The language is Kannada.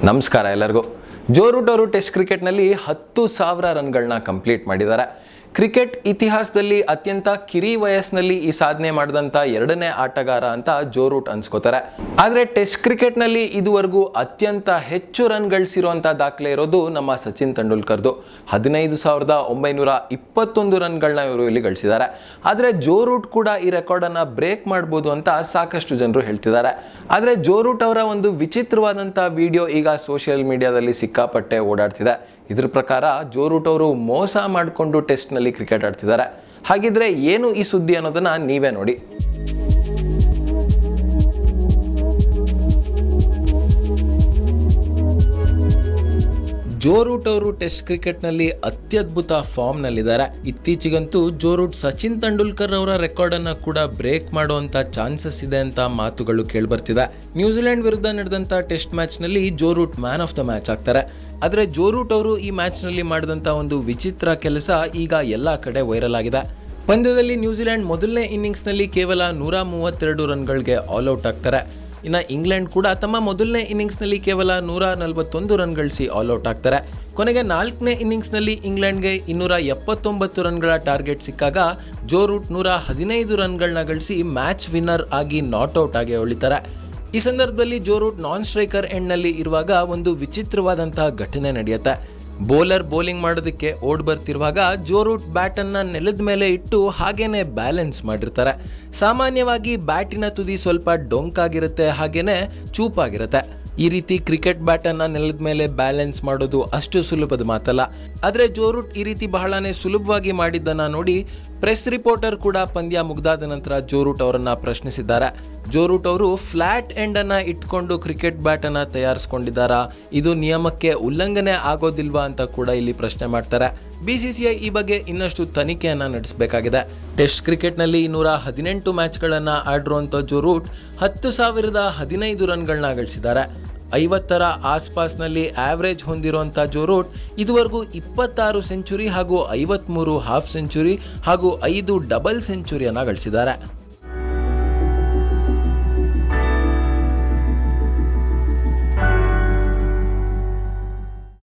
ನಮಸ್ಕಾರ ಎಲ್ಲರಿಗೂ ಜೋ ರೂಟ್ ಅವರು ಟೆಸ್ಟ್ ಕ್ರಿಕೆಟ್ನಲ್ಲಿ ಹತ್ತು ಸಾವಿರ ರನ್ಗಳನ್ನ ಕಂಪ್ಲೀಟ್ ಮಾಡಿದ್ದಾರೆ ಕ್ರಿಕೆಟ್ ಇತಿಹಾಸದಲ್ಲಿ ಅತ್ಯಂತ ಕಿರಿ ವಯಸ್ಸಿನಲ್ಲಿ ಈ ಸಾಧನೆ ಮಾಡಿದಂಥ ಎರಡನೇ ಆಟಗಾರ ಅಂತ ಜೋ ರೂಟ್ ಅನ್ಸ್ಕೋತಾರೆ ಆದರೆ ಟೆಸ್ಟ್ ಕ್ರಿಕೆಟ್ನಲ್ಲಿ ಇದುವರೆಗೂ ಅತ್ಯಂತ ಹೆಚ್ಚು ರನ್ ಗಳಿಸಿರುವಂಥ ದಾಖಲೆ ಇರೋದು ನಮ್ಮ ಸಚಿನ್ ತೆಂಡೂಲ್ಕರ್ದು ಹದಿನೈದು ಸಾವಿರದ ಒಂಬೈನೂರ ಇಪ್ಪತ್ತೊಂದು ರನ್ಗಳನ್ನ ಇವರು ಇಲ್ಲಿ ಗಳಿಸಿದ್ದಾರೆ ಆದರೆ ಜೋ ರೂಟ್ ಕೂಡ ಈ ರೆಕಾರ್ಡನ್ನು ಬ್ರೇಕ್ ಮಾಡ್ಬೋದು ಅಂತ ಸಾಕಷ್ಟು ಜನರು ಹೇಳ್ತಿದ್ದಾರೆ ಆದರೆ ಜೋ ರೂಟ್ ಅವರ ಒಂದು ವಿಚಿತ್ರವಾದಂಥ ವಿಡಿಯೋ ಈಗ ಸೋಷಿಯಲ್ ಮೀಡಿಯಾದಲ್ಲಿ ಸಿಕ್ಕಾಪಟ್ಟೆ ಓಡಾಡ್ತಿದೆ ಇದ್ರ ಪ್ರಕಾರ ಜೋ ರೂಟ್ ಅವರು ಮೋಸ ಮಾಡಿಕೊಂಡು ಟೆಸ್ಟ್ನಲ್ಲಿ ಕ್ರಿಕೆಟ್ ಆಡ್ತಿದ್ದಾರೆ ಹಾಗಿದ್ರೆ ಏನು ಈ ಸುದ್ದಿ ಅನ್ನೋದನ್ನ ನೀವೇ ನೋಡಿ ಜೋ ರೂಟ್ ಅವರು ಟೆಸ್ಟ್ ಕ್ರಿಕೆಟ್ನಲ್ಲಿ ಅತ್ಯದ್ಭುತ ಫಾರ್ಮ್ನಲ್ಲಿದ್ದಾರೆ ಇತ್ತೀಚೆಗಂತೂ ಜೋ ರೂಟ್ ಸಚಿನ್ ತೆಂಡೂಲ್ಕರ್ ಅವರ ರೆಕಾರ್ಡನ್ನು ಕೂಡ ಬ್ರೇಕ್ ಮಾಡುವಂಥ ಚಾನ್ಸಸ್ ಇದೆ ಅಂತ ಮಾತುಗಳು ಕೇಳಿಬರ್ತಿದೆ ನ್ಯೂಜಿಲೆಂಡ್ ವಿರುದ್ಧ ನಡೆದಂಥ ಟೆಸ್ಟ್ ಮ್ಯಾಚ್ನಲ್ಲಿ Joe Root man of the match ಆಗ್ತಾರೆ ಆದರೆ ಜೋ ರೂಟ್ ಅವರು ಈ ಮ್ಯಾಚ್ನಲ್ಲಿ ಮಾಡಿದಂಥ ಒಂದು ವಿಚಿತ್ರ ಕೆಲಸ ಈಗ ಎಲ್ಲ ಕಡೆ ವೈರಲ್ ಆಗಿದೆ ಪಂದ್ಯದಲ್ಲಿ ನ್ಯೂಜಿಲೆಂಡ್ ಮೊದಲನೇ ಇನ್ನಿಂಗ್ಸ್ನಲ್ಲಿ ಕೇವಲ ನೂರ ಮೂವತ್ತೆರಡು ರನ್ಗಳಿಗೆ ಆಲ್ಔಟ್ ಆಗ್ತಾರೆ ಇನ್ನು ಇಂಗ್ಲೆಂಡ್ ಕೂಡ ತಮ್ಮ ಮೊದಲನೇ ಇನ್ನಿಂಗ್ಸ್ನಲ್ಲಿ ಕೇವಲ ನೂರ ನಲವತ್ತೊಂದು ರನ್ ಗಳಿಸಿ ಆಲ್ಔಟ್ ಆಗ್ತಾರೆ ಕೊನೆಗೆ ನಾಲ್ಕನೇ ಇನ್ನಿಂಗ್ಸ್ನಲ್ಲಿ ಇಂಗ್ಲೆಂಡ್ಗೆ ಇನ್ನೂರ ಎಪ್ಪತ್ತೊಂಬತ್ತು ರನ್ಗಳ ಟಾರ್ಗೆಟ್ ಸಿಕ್ಕಾಗ ಜೋ ರೂಟ್ ನೂರ ಹದಿನೈದು ರನ್ಗಳನ್ನ ಗಳಿಸಿ ಮ್ಯಾಚ್ ವಿನ್ನರ್ ಆಗಿ ನಾಟ್ಔಟ್ ಆಗಿ ಉಳಿತಾರೆ ಈ ಸಂದರ್ಭದಲ್ಲಿ ಜೋ ರೂಟ್ ನಾನ್ ಸ್ಟ್ರೈಕರ್ ಎಂಡ್ನಲ್ಲಿ ಇರುವಾಗ ಒಂದು ವಿಚಿತ್ರವಾದಂತಹ ಘಟನೆ ನಡೆಯುತ್ತೆ ಬೌಲರ್ ಬೌಲಿಂಗ್ ಮಾಡೋದಕ್ಕೆ ಓಡ್ ಬರ್ತಿರುವಾಗ ಜೋ ರೂಟ್ ಬ್ಯಾಟನ್ನು ನೆಲದ ಮೇಲೆ ಇಟ್ಟು ಹಾಗೇನೆ ಬ್ಯಾಲೆನ್ಸ್ ಮಾಡಿರ್ತಾರೆ ಸಾಮಾನ್ಯವಾಗಿ ಬ್ಯಾಟಿನ ತುದಿ ಸ್ವಲ್ಪ ಡೊಂಕಾಗಿರುತ್ತೆ ಹಾಗೇನೆ ಚೂಪಾಗಿರುತ್ತೆ ಈ ರೀತಿ ಕ್ರಿಕೆಟ್ ಬ್ಯಾಟನ್ನು ನೆಲದ ಮೇಲೆ ಬ್ಯಾಲೆನ್ಸ್ ಮಾಡೋದು ಅಷ್ಟು ಸುಲಭದ ಮಾತಲ್ಲ ಆದರೆ ಜೋ ರೂಟ್ ಈ ರೀತಿ ಬಹಳನೇ ಸುಲಭವಾಗಿ ಮಾಡಿದ್ದನ್ನು ನೋಡಿ ಪ್ರೆಸ್ ರಿಪೋರ್ಟರ್ ಕೂಡ ಪಂದ್ಯ ಮುಗ್ದಾದ ನಂತರ ಜೋ ರೂಟ್ ಅವರನ್ನ ಪ್ರಶ್ನಿಸಿದ್ದಾರೆ ಜೋ ರೂಟ್ ಅವರು ಫ್ಲಾಟ್ ಎಂಡ್ ಅನ್ನ ಇಟ್ಕೊಂಡು ಕ್ರಿಕೆಟ್ ಬ್ಯಾಟ್ ಅನ್ನ ತಯಾರಿಸ್ಕೊಂಡಿದ್ದಾರಾ ಇದು ನಿಯಮಕ್ಕೆ ಉಲ್ಲಂಘನೆ ಆಗೋದಿಲ್ವಾ ಅಂತ ಕೂಡ ಇಲ್ಲಿ ಪ್ರಶ್ನೆ ಮಾಡ್ತಾರೆ ಬಿಸಿಸಿಐ ಈ ಬಗ್ಗೆ ಇನ್ನಷ್ಟು ತನಿಖೆಯನ್ನ ನಡೆಸಬೇಕಾಗಿದೆ ಟೆಸ್ಟ್ ಕ್ರಿಕೆಟ್ನಲ್ಲಿ ನೂರ ಹದಿನೆಂಟು ಮ್ಯಾಚ್ಗಳನ್ನು ಆಡಿರುವಂಥ ಜೋ ರೂಟ್ ಹತ್ತು ಸಾವಿರದ ಹದಿನೈದು ರನ್ಗಳನ್ನ ಗಳಿಸಿದ್ದಾರೆ ಐವತ್ತರ ಆಸ್ಪಾಸ್ನಲ್ಲಿ ಆವ್ರೇಜ್ ಹೊಂದಿರುವಂಥ ಜೋ ರೂಟ್ ಇದುವರೆಗೂ ಇಪ್ಪತ್ತಾರು ಸೆಂಚುರಿ ಹಾಗೂ ಐವತ್ಮೂರು ಹಾಫ್ ಸೆಂಚುರಿ ಹಾಗೂ ಐದು ಡಬಲ್ ಸೆಂಚುರಿಯನ್ನು ಗಳಿಸಿದ್ದಾರೆ